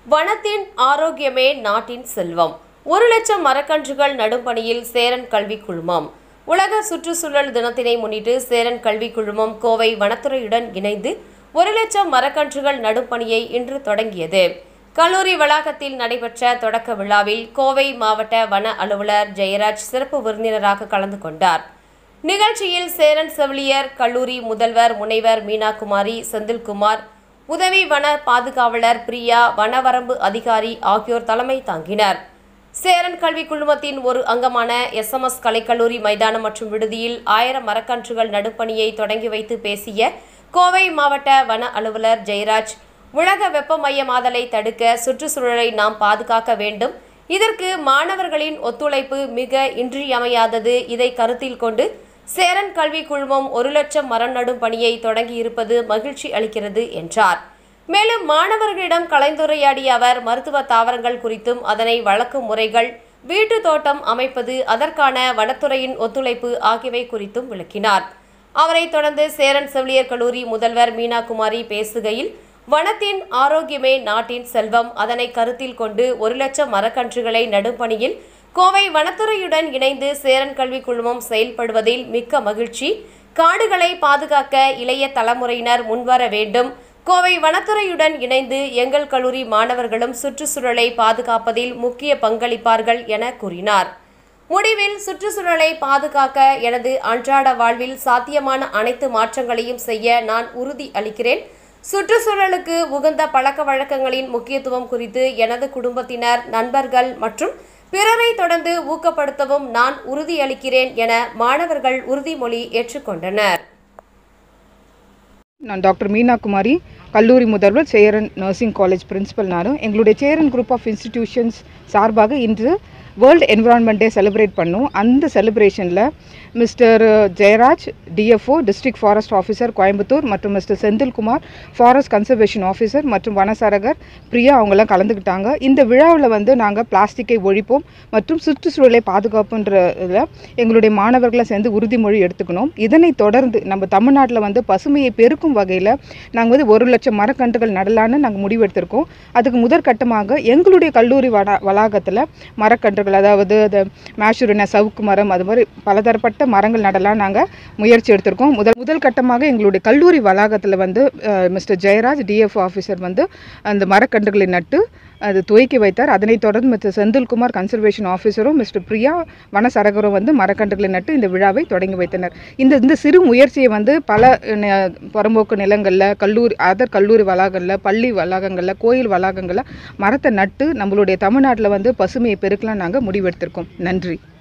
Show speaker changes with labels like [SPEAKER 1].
[SPEAKER 1] வனத்தின் ஆரோக்கியமே நாட்டின் செல்வம் ஒரு லட்சம் மரக்கன்றுகள் நடும் பணியில் சேரன் கல்வி குழுமம் உலக சுற்றுச்சூழல் தினத்தினை முன்னிட்டு சேரன் கல்வி குழுமம் கோவை வனத்துறையுடன் இணைந்து ஒரு லட்சம் மரக்கன்றுகள் நடும் பணியை இன்று தொடங்கியது கல்லூரி வளாகத்தில் நடைபெற்ற தொடக்க விழாவில் கோவை மாவட்ட வன அலுவலர் ஜெயராஜ் சிறப்பு விருந்தினராக கலந்து கொண்டார் நிகழ்ச்சியில் சேரன் செவிலியர் கல்லூரி முதல்வர் முனைவர் மீனாகுமாரி செந்தில்குமார் உதவி வன பாதுகாவலர் பிரியா வனவரம்பு அதிகாரி ஆகியோர் தலைமை தாங்கினர் சேரன் கல்வி குழுமத்தின் ஒரு அங்கமான எஸ்எம்எஸ் கலைக்கல்லூரி மைதானம் மற்றும் விடுதியில் ஆயிரம் மரக்கன்றுகள் நடுப்பணியை தொடங்கி வைத்து பேசிய கோவை மாவட்ட வன அலுவலர் ஜெயராஜ் உலக வெப்பமயமாதலை தடுக்க சுற்றுச்சூழலை நாம் பாதுகாக்க வேண்டும் இதற்கு மாணவர்களின் ஒத்துழைப்பு மிக இன்றியமையாதது இதை கருத்தில் கொண்டு சேரன் கல்வி குழுமம் ஒரு லட்சம் மரம் நடும் பணியை தொடங்கியிருப்பது மகிழ்ச்சி அளிக்கிறது என்றார் மேலும் மாணவர்களிடம் கலந்துரையாடிய அவர் மருத்துவ தாவரங்கள் குறித்தும் அதனை வளர்க்கும் முறைகள் வீட்டு தோட்டம் அமைப்பது அதற்கான வனத்துறையின் ஒத்துழைப்பு ஆகியவை குறித்தும் விளக்கினார் அவரைத் தொடர்ந்து சேரன் செவிலியர் கல்லூரி முதல்வர் மீனாகுமாரி பேசுகையில் வனத்தின் ஆரோக்கியமே நாட்டின் செல்வம் அதனை கருத்தில் கொண்டு ஒரு லட்சம் மரக்கன்றுகளை நடும் பணியில் கோவை வனத்துறையுடன் இணைந்து சேரன் கல்வி குழுமம் செயல்படுவதில் மிக்க மகிழ்ச்சி காடுகளை பாதுகாக்க இளைய தலைமுறையினர் முன்வர வேண்டும் கோவை வனத்துறையுடன் இணைந்து எங்கள் கல்லூரி மாணவர்களும் சுற்றுச்சூழலை பாதுகாப்பதில் முக்கிய பங்களிப்பார்கள் என கூறினார் முடிவில் சுற்றுச்சூழலை பாதுகாக்க எனது அன்றாட வாழ்வில் சாத்தியமான அனைத்து மாற்றங்களையும் செய்ய நான் உறுதி அளிக்கிறேன் சுற்றுச்சூழலுக்கு உகந்த பழக்க வழக்கங்களின் முக்கியத்துவம் குறித்து எனது குடும்பத்தினர் நண்பர்கள் மற்றும் பிறரை தொடர்ந்து ஊக்கப்படுத்தவும் நான் உறுதியளிக்கிறேன் என மாணவர்கள் உறுதிமொழி ஏற்றுக்கொண்டனர்
[SPEAKER 2] நான் டாக்டர் மீனா குமாரி கல்லூரி முதல்வர் சேரன் நர்சிங் காலேஜ் பிரின்சிபல் நானும் எங்களுடைய சேரன் குரூப் ஆஃப் இன்ஸ்டிடியூஷன்ஸ் சார்பாக இன்று வேர்ல்டு என்விரான்மெண்ட் டே செலிப்ரேட் பண்ணோம் அந்த செலிப்ரேஷனில் mister Jayaraj DFO district forest officer Coimbatore மற்றும் mister Senthilkumar forest conservation officer மற்றும் வனசரகர் பிரியா அவங்கெல்லாம் கலந்துக்கிட்டாங்க இந்த விழாவில் வந்து நாங்கள் பிளாஸ்டிக்கை ஒழிப்போம் மற்றும் சுற்றுச்சூழலை பாதுகாப்புன்றதில் எங்களுடைய மாணவர்களை சேர்ந்து உறுதிமொழி எடுத்துக்கணும் இதனை தொடர்ந்து நம்ம தமிழ்நாட்டில் வந்து பசுமையை பெருக்கும் வகையில் நாங்கள் வந்து ஒரு லட்சம் மரக்கன்றுகள் நடலான்னு நாங்கள் முடிவெடுத்திருக்கோம் அதுக்கு முதற்கட்டமாக எங்களுடைய கல்லூரி வளா வளாகத்தில் மரக்கன்றுகள் அதாவது அது மேஷூரின சவுக்கு மரம் அது மாதிரி பலதரப்பட்ட மரங்கள் நடலாம் நாங்கள் முயற்சி எடுத்திருக்கோம் முதல் முதல் கட்டமாக எங்களுடைய கல்லூரி வளாகத்தில் வந்து மிஸ்டர் ஜெயராஜ் டிஎஃப் ஆஃபீஸர் வந்து அந்த மரக்கன்றுகளை நட்டு அது துவக்கி வைத்தார் அதனைத் தொடர்ந்து மிஸ்டர் செந்தில்குமார் கன்சர்வேஷன் ஆஃபீஸரும் மிஸ்டர் பிரியா வனசரகரும் வந்து மரக்கன்றுகளை நட்டு இந்த விழாவை தொடங்கி வைத்தனர் இந்த இந்த சிறு முயற்சியை வந்து பல ந- புறம்போக்கு நிலங்களில் கல்லூரி அதர் கல்லூரி வளாகங்களில் பள்ளி வளாகங்களில் கோயில் வளாகங்களில் மரத்தை நட்டு நம்மளுடைய தமிழ்நாட்டில் வந்து பசுமையை பெருக்கலாம் நாங்கள் முடிவெடுத்திருக்கோம் நன்றி